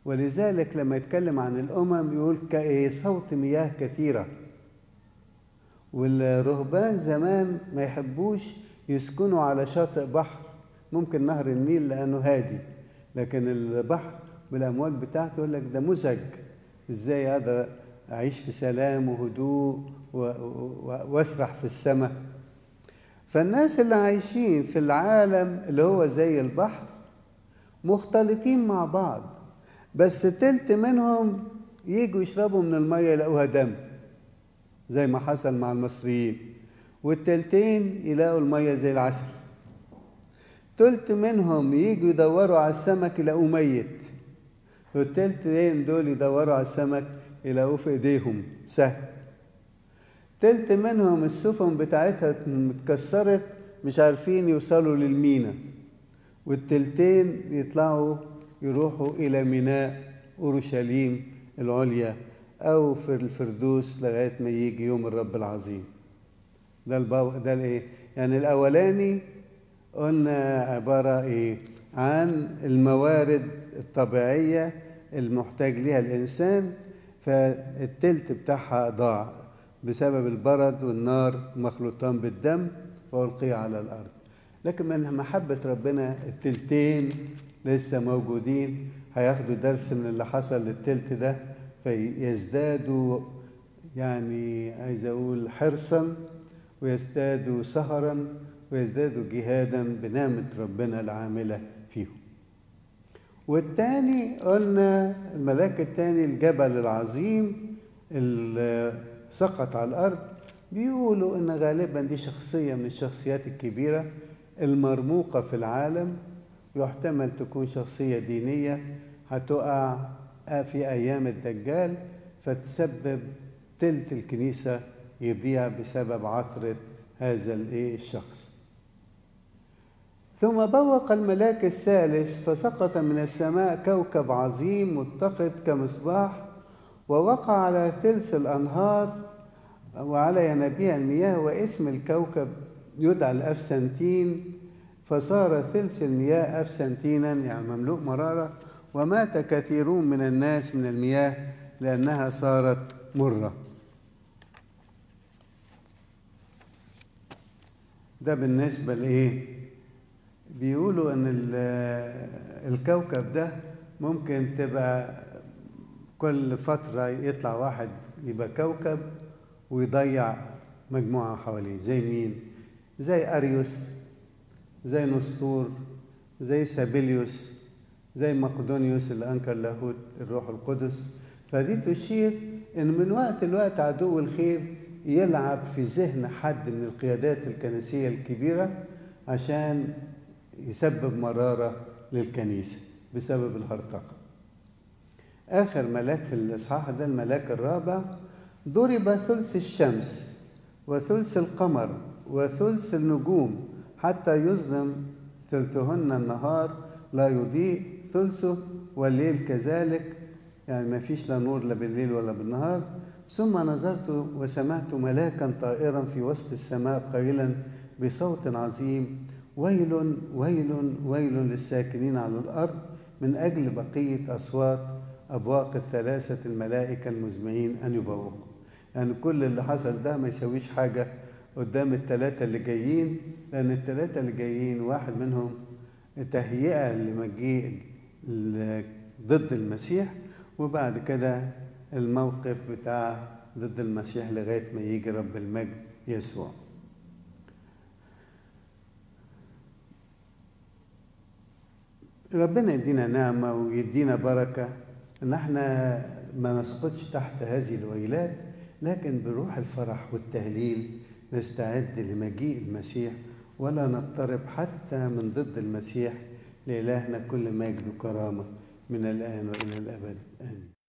ولذلك لما يتكلم عن الأمم يقول كصوت مياه كثيرة والرهبان زمان ما يحبوش يسكنوا على شاطئ بحر ممكن نهر النيل لأنه هادي لكن البحر بالأمواج بتاعته يقول لك ده مزعج إزاي هذا أعيش في سلام وهدوء وأسرح في السماء فالناس اللي عايشين في العالم اللي هو زي البحر مختلطين مع بعض بس تلت منهم يجوا يشربوا من المية يلاقوها دم زي ما حصل مع المصريين والتلتين يلاقوا المية زي العسل تلت منهم يجوا يدوروا على السمك يلاقوه ميت والتلتين دول يدوروا على السمك يلاقوه في ايديهم سهل تلت منهم السفن بتاعتها متكسرت مش عارفين يوصلوا للمينا والتلتين يطلعوا يروحوا إلى ميناء أورشليم العليا أو في الفردوس لغاية ما يجي يوم الرب العظيم ده البو... ده الايه يعني الاولاني قلنا عباره ايه عن الموارد الطبيعيه المحتاج ليها الانسان فالتلت بتاعها ضاع بسبب البرد والنار مخلوطان بالدم والقي على الارض لكن من محبه ربنا التلتين لسه موجودين هياخدوا درس من اللي حصل للتلت ده فيزدادوا يعني عايز اقول حرصا ويزدادوا سهرا ويزدادوا جهادا بنعمة ربنا العاملة فيهم والتاني قلنا الملاك التاني الجبل العظيم اللي سقط على الأرض بيقولوا إن غالبا دي شخصية من الشخصيات الكبيرة المرموقة في العالم يحتمل تكون شخصية دينية هتقع في أيام الدجال فتسبب تلت الكنيسة يضيع بسبب عثرة هذا الايه الشخص ثم بوق الملاك الثالث فسقط من السماء كوكب عظيم متقد كمصباح ووقع على ثلث الانهار وعلى ينابيع المياه واسم الكوكب يدعى الافسنتين فصار ثلث المياه افسنتينا يعني مملوء مراره ومات كثيرون من الناس من المياه لانها صارت مره ده بالنسبة لإيه؟ بيقولوا إن الكوكب ده ممكن تبقى كل فترة يطلع واحد يبقى كوكب ويضيع مجموعة حواليه زي مين؟ زي أريوس زي نسطور زي سابيليوس زي مقدونيوس اللي أنكر لاهوت الروح القدس فدي تشير إن من وقت لوقت عدو الخير يلعب في ذهن حد من القيادات الكنسية الكبيرة عشان يسبب مرارة للكنيسة بسبب الهرطقة آخر ملاك في الإصحاح ده الملاك الرابع ضرب ثلث الشمس وثلث القمر وثلث النجوم حتى يظلم ثلثهن النهار لا يضيء ثلثه والليل كذلك يعني ما فيش لا نور لا بالليل ولا بالنهار ثم نظرت وسمعت ملاكا طائرا في وسط السماء قائلا بصوت عظيم ويل ويل ويل للساكنين على الارض من اجل بقيه اصوات ابواق الثلاثه الملائكه المزمعين ان يبوقوا يعني كل اللي حصل ده ما يسويش حاجه قدام الثلاثه اللي جايين لان الثلاثه اللي جايين واحد منهم تهيئه لمجيء ضد المسيح وبعد كده الموقف بتاع ضد المسيح لغاية ما يجي رب المجد يسوع ربنا يدينا نعمة ويدينا بركة إن احنا ما نسقطش تحت هذه الويلات لكن بروح الفرح والتهليل نستعد لمجيء المسيح ولا نضطرب حتى من ضد المسيح لإلهنا كل مجد وكرامة من الآن وإلى الأبد آمين